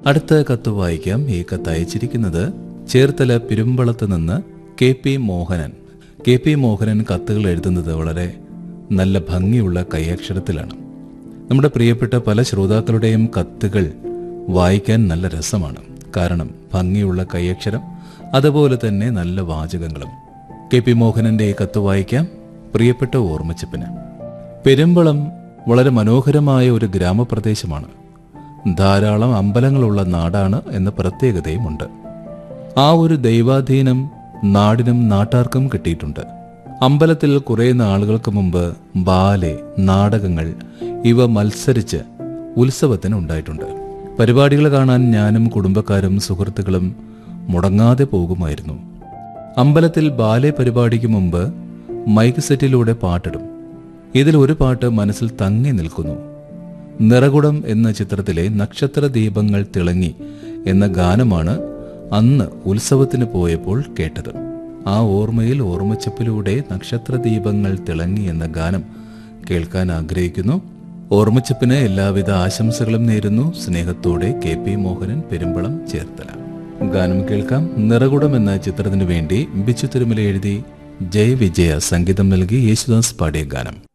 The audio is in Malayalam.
അടുത്ത കത്ത് വായിക്കാം ഈ കത്ത് അയച്ചിരിക്കുന്നത് ചേർത്തല പെരുമ്പളത്ത് നിന്ന് K P Mohanan K P Mohanan കത്തുകൾ എഴുതുന്നത് വളരെ നല്ല ഭംഗിയുള്ള കൈയക്ഷരത്തിലാണ് നമ്മുടെ പ്രിയപ്പെട്ട പല ശ്രോതാക്കളുടെയും കത്തുകൾ വായിക്കാൻ നല്ല രസമാണ് കാരണം ഭംഗിയുള്ള കൈയക്ഷരം അതുപോലെ തന്നെ നല്ല വാചകങ്ങളും കെ പി മോഹനന്റെ ഈ കത്ത് വായിക്കാം പ്രിയപ്പെട്ട ഓർമ്മച്ചപ്പിന് പെരുമ്പളം വളരെ മനോഹരമായ ഒരു ഗ്രാമപ്രദേശമാണ് ധാരാളം അമ്പലങ്ങളുള്ള നാടാണ് എന്ന പ്രത്യേകതയുമുണ്ട് ആ ഒരു ദൈവാധീനം നാടിനും നാട്ടാർക്കും കിട്ടിയിട്ടുണ്ട് അമ്പലത്തിൽ കുറേ നാളുകൾക്ക് മുമ്പ് ബാലെ നാടകങ്ങൾ ഇവ മത്സരിച്ച് ഉത്സവത്തിന് ഉണ്ടായിട്ടുണ്ട് പരിപാടികൾ കാണാൻ ഞാനും കുടുംബക്കാരും സുഹൃത്തുക്കളും മുടങ്ങാതെ പോകുമായിരുന്നു അമ്പലത്തിൽ ബാലെ പരിപാടിക്ക് മുമ്പ് മൈക്ക് സെറ്റിലൂടെ പാട്ടിടും ഇതിൽ ഒരു പാട്ട് മനസ്സിൽ തങ്ങി നിൽക്കുന്നു നിറകുടം എന്ന ചിത്രത്തിലെ നക്ഷത്ര ദീപങ്ങൾ തിളങ്ങി എന്ന ഗാനമാണ് അന്ന് ഉത്സവത്തിന് പോയപ്പോൾ കേട്ടത് ആ ഓർമ്മയിൽ ഓർമ്മച്ചപ്പിലൂടെ നക്ഷത്ര ദീപങ്ങൾ തിളങ്ങി എന്ന ഗാനം കേൾക്കാൻ ആഗ്രഹിക്കുന്നു ഓർമ്മച്ചപ്പിന് എല്ലാവിധ ആശംസകളും നേരുന്നു സ്നേഹത്തോടെ കെ പി മോഹനൻ പെരുമ്പളം ചേർത്തല ഗാനം കേൾക്കാം നിറകുടം എന്ന ചിത്രത്തിനു വേണ്ടി ബിച്ചു തിരുമല എഴുതി ജയ വിജയ സംഗീതം നൽകി യേശുദാസ് പാടിയ ഗാനം